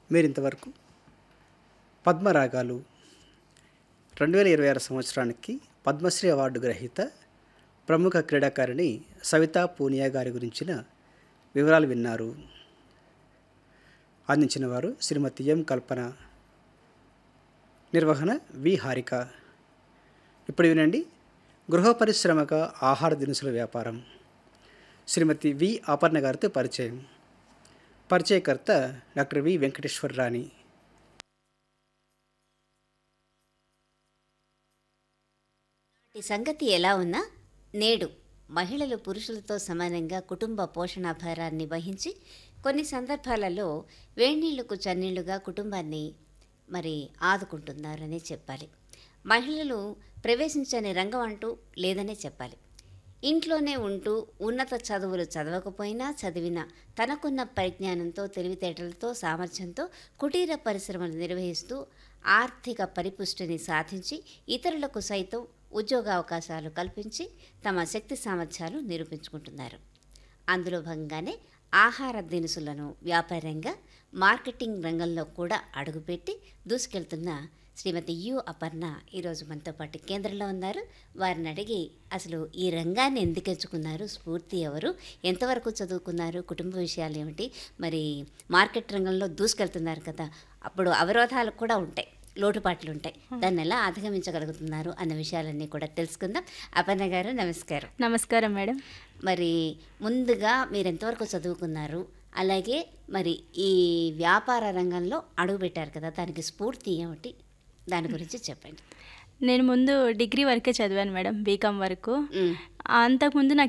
మీరు ఇంతవరకు పద్మరాగాలు రెండు వేల ఇరవై ఆరు సంవత్సరానికి పద్మశ్రీ అవార్డు గ్రహీత ప్రముఖ క్రీడాకారిణి సవితా పూనియా గారి గురించిన వివరాలు విన్నారు అందించిన వారు శ్రీమతి ఎం కల్పన నిర్వహణ వి హారిక ఇప్పుడు వినండి గృహ పరిశ్రమక ఆహార దినుసుల వ్యాపారం శ్రీమతి వి అపర్ణ గారితో పరిచయం పరిచయకర్త డాక్టర్ వి వెంకటేశ్వర రాణి ఈ సంగతి ఎలా ఉన్నా నేడు మహిళలు పురుషులతో సమానంగా కుటుంబ పోషణ భారాన్ని వహించి కొన్ని సందర్భాలలో వేణీళ్లకు చన్నీళ్లుగా కుటుంబాన్ని మరి ఆదుకుంటున్నారనే చెప్పాలి మహిళలు ప్రవేశించని రంగం అంటూ లేదనే చెప్పాలి ఇంట్లోనే ఉంటూ ఉన్నత చదువులు చదవకపోయినా చదివిన తనకున్న పరిజ్ఞానంతో తెలివితేటలతో సామర్థ్యంతో కుటీర పరిశ్రమలు నిర్వహిస్తూ ఆర్థిక పరిపుష్టిని సాధించి ఇతరులకు సైతం ఉద్యోగావకాశాలు కల్పించి తమ శక్తి సామర్థ్యాలు నిరూపించుకుంటున్నారు అందులో భాగంగానే ఆహార దినుసులను వ్యాపారంగా మార్కెటింగ్ రంగంలో కూడా అడుగుపెట్టి దూసుకెళ్తున్న శ్రీమతి యు అపర్ణ ఈరోజు మనతో పాటు కేంద్రంలో ఉన్నారు వారిని అడిగి అసలు ఈ రంగాన్ని ఎందుకు ఎంచుకున్నారు స్ఫూర్తి ఎవరు ఎంతవరకు చదువుకున్నారు కుటుంబ విషయాలు ఏమిటి మరి మార్కెట్ రంగంలో దూసుకెళ్తున్నారు కదా అప్పుడు అవరోధాలు కూడా ఉంటాయి లోటుపాట్లు ఉంటాయి దాన్ని ఎలా అధిగమించగలుగుతున్నారు అన్న విషయాలన్నీ కూడా తెలుసుకుందాం అపర్ణ గారు నమస్కారం నమస్కారం మేడం మరి ముందుగా మీరు ఎంతవరకు చదువుకున్నారు అలాగే మరి ఈ వ్యాపార రంగంలో అడుగుపెట్టారు కదా దానికి స్ఫూర్తి ఏమిటి దాని గురించి చెప్పండి నేను ముందు డిగ్రీ వరకే చదివాను మేడం బీకామ్ వరకు మ్. అంతకుముందు నాకు